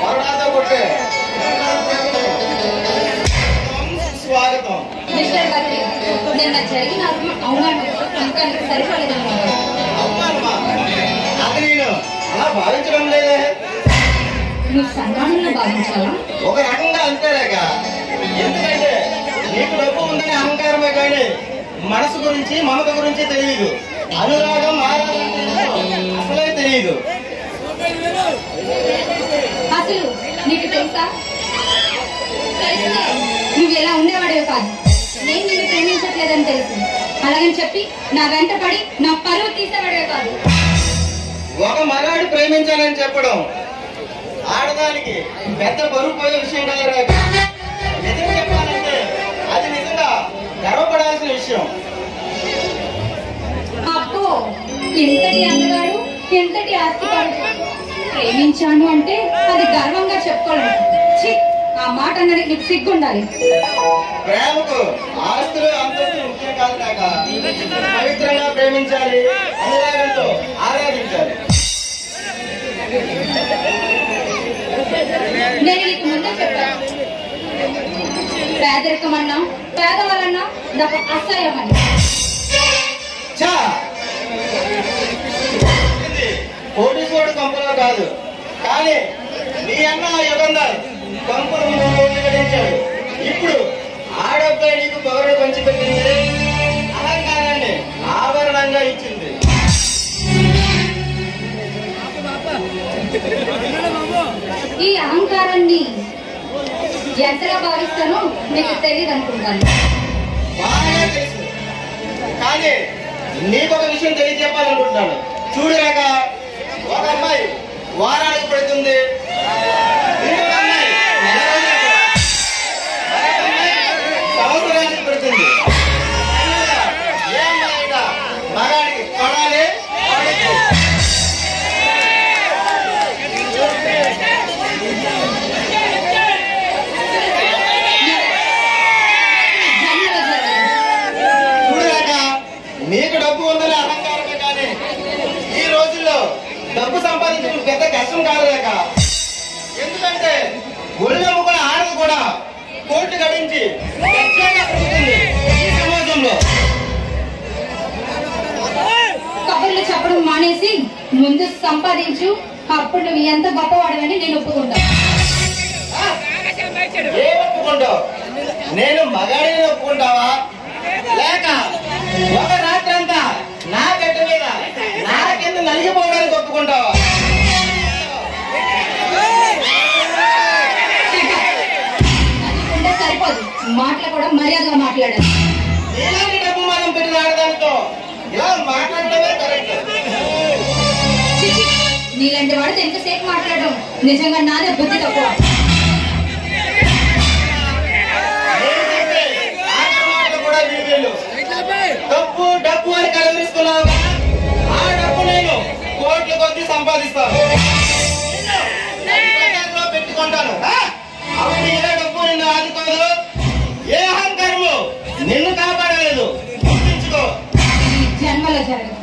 కొరడాతో కొట్టే స్వాగతం మిస్టర్ బత్రి నిన్న జరిగిన అవమానం ఇంకా నీకు సరిపడలేదు అవమానమా అది నేను అలా భావించడం లేదే నువ్వు సన్మానంలో భావించాలా ఒక రకంగా అంతేలేక ఎందుకంటే నీకు డబ్బు ఉందని అహంకారమే కానీ మనసు గురించి మమత గురించి తెలియదు అనురాగం ఆరాధన తెలియదు. అసలే తెలియదు అసలు నీకు తెలుసా తెలిస్తే నువ్వు ఎలా ఉండేవాడే కాదు నేను నిన్ను ప్రేమించట్లేదని తెలుసు అలాగని చెప్పి నా వెంట పడి నా పరువు తీసేవాడే కాదు ఒక మగాడు ప్రేమించాలని చెప్పడం ఆడదానికి పెద్ద బరువు పోయే విషయం కదా రేఖ. నిజం చెప్పాలంటే అది నిజంగా గర్వపడాల్సిన విషయం అబ్బో ఇంతటి అందగాడు ఇంతటి ఆస్తికాడు ప్రేమించాను అంటే అది గర్వంగా చెప్పుకోవడం ఛీ, ఆ మాట అన్నది నీకు సిగ్గుండాలి ప్రేమకు ఆస్తులు అంతస్తు ముఖ్యం కాదు కాక పవిత్రంగా ప్రేమించాలి అనురాగంతో ఆరాధించాలి నేను నీకు ముందే చెప్పాను పేదరికం అన్నా పేదవాళ్ళన్నా నాకు అసహ్యం అని ఛా! ఇది కోటీశ్వరుడు కంపలో కాదు కానీ నీ అన్న యుగంధర్ కంపులు గడించాడు ఇప్పుడు ఆడబ్బాయి నీకు పొగరు పంచిపెట్టింది అలంకారాన్ని ఆభరణంగా ఇచ్చింది ఈ అహంకారాన్ని ఎంతగా భావిస్తానో నీకు తెలియదు అనుకుంటాను బాగా తెలుసు కానీ నీకు ఒక విషయం తెలియజెప్పాలనుకుంటున్నాను చూడరాక ఒక అమ్మాయి వారానికి పెడుతుంది ఇంకొక అమ్మాయి నెల రోజులకు, మరొక అమ్మాయి సంవత్సరానికి పెడుతుంది ఏ అమ్మాయి అయినా మగాడికి కొనాలి కొనొద్దు. జన్మలో జరగదు. చూడరాక నీకు డబ్బు ఉందని అహంకారమే కానీ ఈ రోజుల్లో డబ్బు సంపాదించడం పెద్ద కష్టం కాదు లేక ఎందుకంటే ఒళ్ళు కూడా ఆడదు కూడా కోర్టు గడించి లక్ష్యంగా బ్రతుకుతుంది ఈ సమాజంలో కబుర్లు చెప్పడం మానేసి ముందు సంపాదించు అప్పుడు నువ్వు ఎంత గొప్పవాడవని నేను ఒప్పుకుంటాను ఆ? ఏ ఒప్పుకుంటావు నేను మగాడిని ఒప్పుకుంటావా లేక ఒక రాత్రి అంతా నా పెట్ట మీద నా కింద నలిగిపోవడానికి ఒప్పుకుంటావా అనుకుంటే సరిపోదు మాటలు కూడా మర్యాదగా మాట్లాడాలి ఇలాంటి డబ్బు మనం పెట్టిన ఆడదానితో ఇలా మాట్లాడటమే కరెక్ట్ చిచి, నీలాంటి వాడితో ఎంతసేపు మాట్లాడడం నిజంగా నాదే బుద్ధి తక్కువ నేను చెప్పే ఆఖరి మాటలు కూడా వీడియోలు డబ్బు డబ్బు అని కలవరిస్తున్నావు ఆ డబ్బు నేను కోట్ల కొద్ది సంపాదిస్తాను నిన్ను పెట్టుకుంటాను ఆ? అప్పుడు ఏ డబ్బు నిన్ను ఆదుకోదు ఏ అహంకారము నిన్ను కాపాడలేదు గుర్తించుకో ఈ జన్మలో జరగదు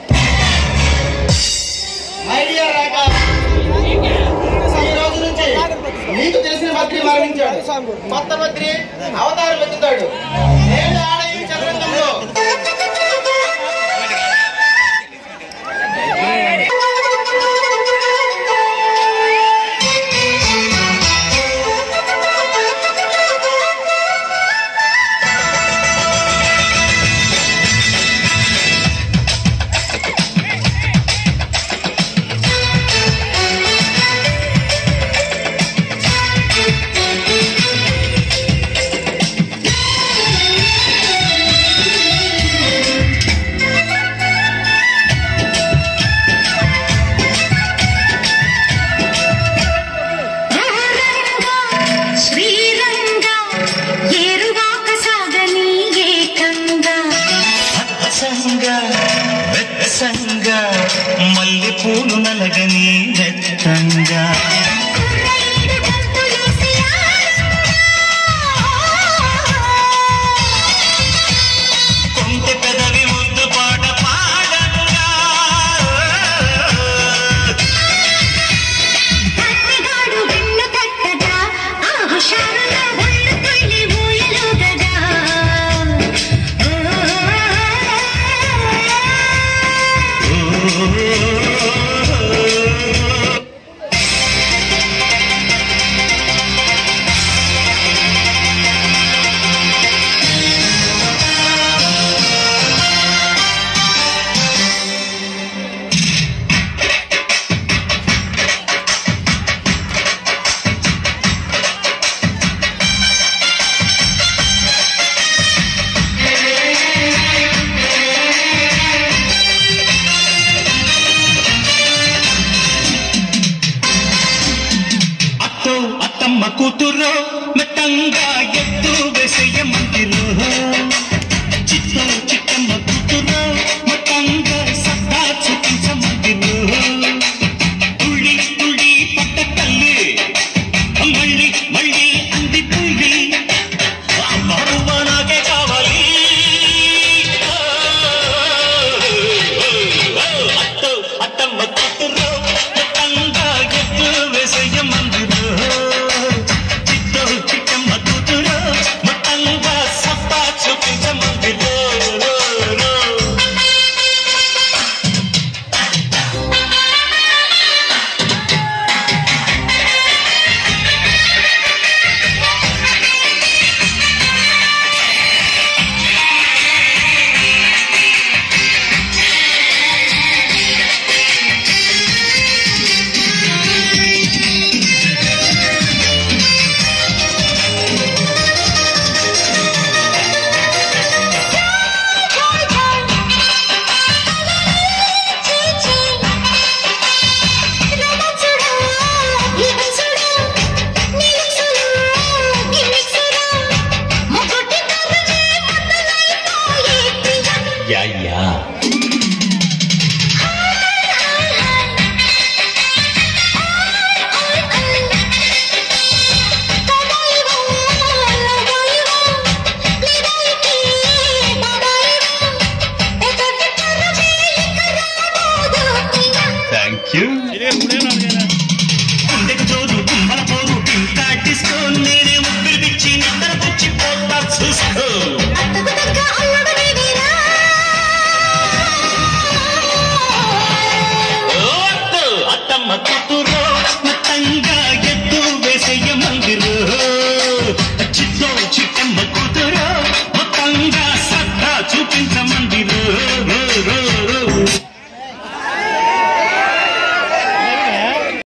మై డియర్ రాక ఈ రోజు నుంచి నీకు తెలిసిన మంత్రి మరణించాడు కొత్త మంత్రి అవతారం ఎత్తుతాడు నేను ఆడ ఈ చదరంగంలో శ్రీరంగా ఏరుగాక సాగని ఏకంగా అచ్చంగా వెచ్చంగా మల్లె పూలు నలగని నెత్తంగా కుర్రయ్యడు గంతులేసి కొంటె పెదవి ముద్దు పాట పాడంగా కత్తిగాడు వెన్ను తట్టి కూతురు మెత్తంగా ఎత్తు వేసేయ మందిలో చిత్తు చిట్టమ్మ కూతురు మెత్తంగా సత్తా చూపించ మందిలో తుళ్ళి తుళ్ళి పట్ట తల్లి మళ్ళీ మళ్ళీ అంది పుల్లి ఆ బరువ నాకే కావాలి అట్టు అట్టమ్మ కూతురు మెత్తంగా ఎత్తు వేసేయ మందిలో చిత్తు చిట్టమ్మ కూతురు మొత్తంగా సత్తా చూపించ మందిలో యా యా థ్యాంక్ యూ